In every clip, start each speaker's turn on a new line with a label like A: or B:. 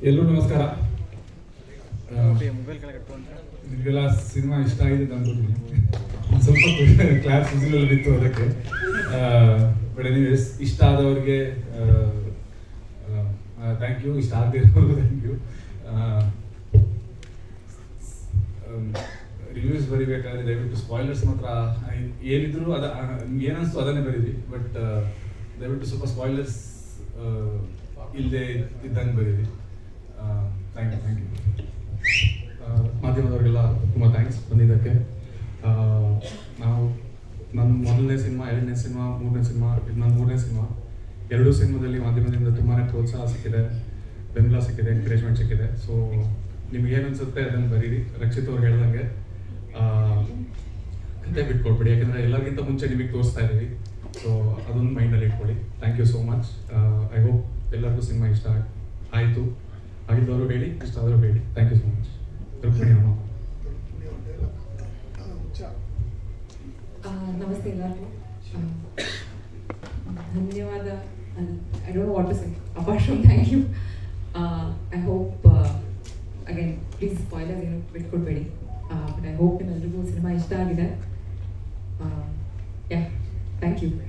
A: ಎಲ್ಲರೂ ನಮಸ್ಕಾರ ಆ,
B: ಮೊಬೈಲ್ ಕೆಳಗೆ ಇಟ್ಟು ಅಂತ
A: ನಿಮಗೆಲ್ಲ ಸಿನಿಮಾ ಇಷ್ಟ ಆಗಿದೆ ಅಂತ ಅನ್ಕೋತೀನಿ ಒಂದ್ ಸ್ವಲ್ಪ ಕ್ಲಾಸ್ ಫಿಸಿಕಲ್ ಬಿತ್ತು ಅದಕ್ಕೆ ಬಟ್ ಎನಿವೇಸ್ ಇಷ್ಟ ಆದವ್ರಿಗೆ ಥ್ಯಾಂಕ್ ಯು ಇಷ್ಟ ಆಗದೆ ಇರೋರ್ಗು ಥ್ಯಾಂಕ್ ಯು ರಿವ್ಯೂಸ್ ಬರಿಬೇಕಾದ್ರೆ ದಯವಿಟ್ಟು ಸ್ಪಾಯ್ಲರ್ಸ್ ಮಾತ್ರ ಏನಿದ್ರು ಅದ ನಿಮ್ಗೆ ಏನನ್ಸ್ತು ಅದನ್ನೇ ಬರೀರಿ ಬಟ್ ದಯವಿಟ್ಟು ಸ್ವಲ್ಪ ಸ್ಪಾಯ್ಲರ್ಸ್ ಇಲ್ಲದೆ ಇದ್ದಂಗೆ ಬರೀರಿ ಥ್ಯಾಂಕ್ ಯು ಥ್ಯಾಂಕ್ ಯು
C: ಆ, ಮಾಧ್ಯಮದವರಿಗೆಲ್ಲ ತುಂಬ ಥ್ಯಾಂಕ್ಸ್ ಬಂದಿದ್ದಕ್ಕೆ ಆ, ನಾವು ನನ್ನ ಮೊದಲನೇ ಸಿನಿಮಾ ಎರಡನೇ ಸಿನಿಮಾ ಮೂರನೇ ಸಿನಿಮಾ ಇದು ನನ್ನ ಮೂರನೇ ಸಿನಿಮಾ ಎರಡೂ ಸಿನಿಮಾದಲ್ಲಿ ಮಾಧ್ಯಮದಿಂದ ತುಂಬಾ ಪ್ರೋತ್ಸಾಹ ಸಿಕ್ಕಿದೆ ಬೆಂಬಲ ಸಿಕ್ಕಿದೆ ಎಂಕರೇಜ್ಮೆಂಟ್ ಸಿಕ್ಕಿದೆ ಸೊ ನಿಮ್ಗೆ ಏನು ಅನ್ಸುತ್ತೆ ಅದನ್ನು ಬರೀರಿ ರಕ್ಷಿತ್ ಅವ್ರು ಹೇಳ್ದಂಗೆ ಆ, ಕತೆ ಬಿಟ್ಕೊಡ್ಬೇಡಿ ಯಾಕಂದರೆ ಎಲ್ಲರಿಗಿಂತ ಮುಂಚೆ ನಿಮಗೆ ತೋರಿಸ್ತಾ ಇದ್ದೀವಿ ಸೊ ಅದೊಂದು ಮೈಂಡಲ್ಲಿ ಇಟ್ಕೊಳ್ಳಿ thank you so much I hope ಎಲ್ಲರಿಗೂ ಸಿನಿಮಾ ಇಷ್ಟ ಆಯಿತು ಆಗಿದ್ದವರು ಹೇಳಿ ಇಷ್ಟ ಆದರೂ ಹೇಳಿ thank you so much Rukmini ಅಮ್ಮ
D: ಆ, ನಮಸ್ತೆ ಎಲ್ಲರಿಗೂ ಆ, ಧನ್ಯವಾದ I don't what to say apart from thank you I hope again please spoilers ಏನು ಬಿಟ್ಕೊಡ್ಬೇಡಿ ಬಟ್ ಐ ಹೋಪ್ ನಿಮ್ಮೆಲ್ರಿಗೂ ಸಿನಿಮಾ ಇಷ್ಟ ಆಗಿದೆ ಯಾ ಥ್ಯಾಂಕ್ ಯು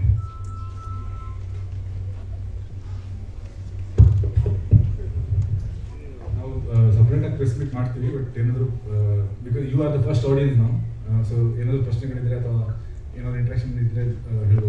A: ನಾವು ಸಪ್ರೇಟಾಗಿ ಪ್ರೆಸ್ ಮೀಟ್ ಮಾಡ್ತೀವಿ ಬಟ್ ಏನಾದರೂ because you are the first audience ನಾವು ಸೊ ಏನಾದರೂ ಪ್ರಶ್ನೆಗಳಿದ್ರೆ ಅಥವಾ ಏನಾದರೂ ಇಂಟ್ರಾಕ್ಷನ್ ಇದ್ದರೆ ಹೇಳಿ